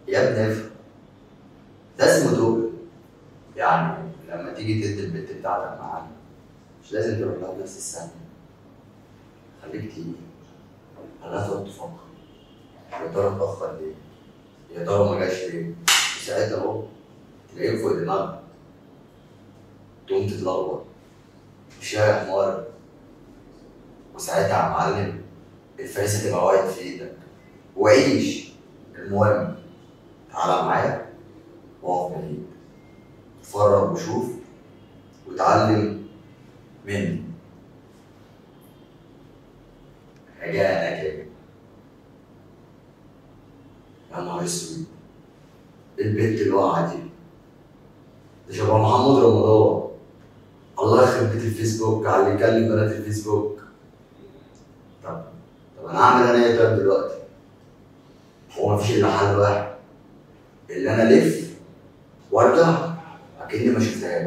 يا ابني افهم ده اسمه دوبل يعني لما تيجي تدي البت بتاعتك معانا مش لازم تروح لها بنفس الثانية خليك تيجي خليها تقعد تفكر يا ترى اتأخر ليه؟ يا ترى ما جاش ليه؟ وساعتها اهو تلاقيه فوق دماغك تقوم تتلخبط مش يا حمار وساعتها يا معلم الفاس هتبقى واقف في ايدك وعيش المهم تعالى معايا واقف بعيد اتفرج وشوف واتعلم مني حاجة أنا كده يا نهار اسود البنت اللي واقعة دي ده شبه محمود رمضان الله يخرب بيت الفيسبوك على اللي يكلم بنات الفيسبوك طب طب انا هعمل انا ايه طيب دلوقتي؟ هو مفيش الا حل واحد اللي انا الف وارجع اكني ما شفتهاش